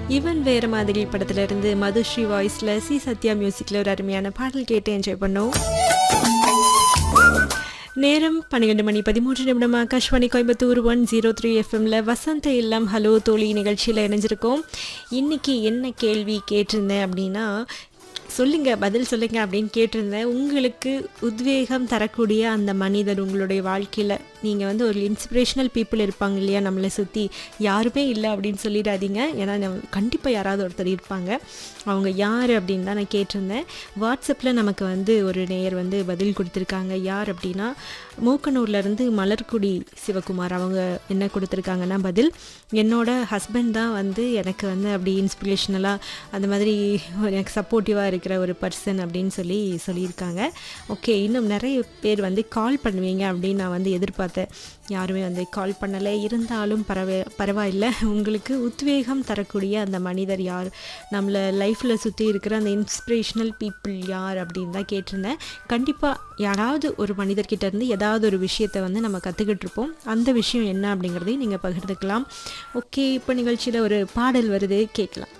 இவன் வேற மாதிரி படத்துல இருந்து மதுஸ்ரீ வாய்ஸ்ல சி சத்யா மியூசிக்ல ஒரு அருமையான பாடல் கேட்டு என்ஜாய் பண்ணோம் நேரம் பன்னிரெண்டு மணி பதிமூன்று நிமிடம் Akashvani Coimbatore one zero three எஃப்எம்ல வசந்த இல்லம் ஹலோ தோழி நிகழ்ச்சியில் இணைஞ்சிருக்கோம் இன்னைக்கு என்ன கேள்வி கேட்டிருந்தேன் அப்படின்னா சொல்லுங்க பதில் சொல்லுங்க அப்படின்னு கேட்டிருந்தேன் உங்களுக்கு உத்வேகம் தரக்கூடிய அந்த மனிதர் உங்களுடைய வாழ்க்கையில் நீங்கள் வந்து ஒரு இன்ஸ்பிரேஷனல் பீப்புள் இருப்பாங்க இல்லையா நம்மளை சுற்றி யாருமே இல்லை அப்படின்னு சொல்லிடாதீங்க ஏன்னா கண்டிப்பாக யாராவது ஒருத்தர் இருப்பாங்க அவங்க யார் அப்படின்னு தான் நான் கேட்டிருந்தேன் வாட்ஸ்அப்பில் நமக்கு வந்து ஒரு நேயர் வந்து பதில் கொடுத்துருக்காங்க யார் அப்படின்னா மூக்கனூர்லேருந்து மலர்குடி சிவகுமார் அவங்க என்ன கொடுத்துருக்காங்கன்னா பதில் என்னோட ஹஸ்பண்ட் தான் வந்து எனக்கு வந்து அப்படி இன்ஸ்பிரேஷனலாக அந்த மாதிரி எனக்கு சப்போர்ட்டிவாக இருக்கிற ஒரு பர்சன் அப்படின்னு சொல்லி சொல்லியிருக்காங்க ஓகே இன்னும் நிறைய பேர் வந்து கால் பண்ணுவீங்க அப்படின்னு நான் வந்து எதிர்பார்த்தேன் யாருமே வந்து கால் பண்ணலை இருந்தாலும் பரவ பரவாயில்லை உங்களுக்கு உத்வேகம் தரக்கூடிய அந்த மனிதர் யார் நம்மளை லைஃப்பில் சுற்றி இருக்கிற அந்த இன்ஸ்பிரேஷனல் பீப்புள் யார் அப்படின்னு தான் கேட்டிருந்தேன் கண்டிப்பாக யாராவது ஒரு மனிதர்கிட்ட இருந்து ஏதாவது ஒரு விஷயத்தை வந்து நம்ம கற்றுக்கிட்டு இருப்போம் அந்த விஷயம் என்ன அப்படிங்கிறதையும் நீங்கள் பகிர்ந்துக்கலாம் ஓகே இப்போ நிகழ்ச்சியில் ஒரு பாடல் வருது கேட்கலாம்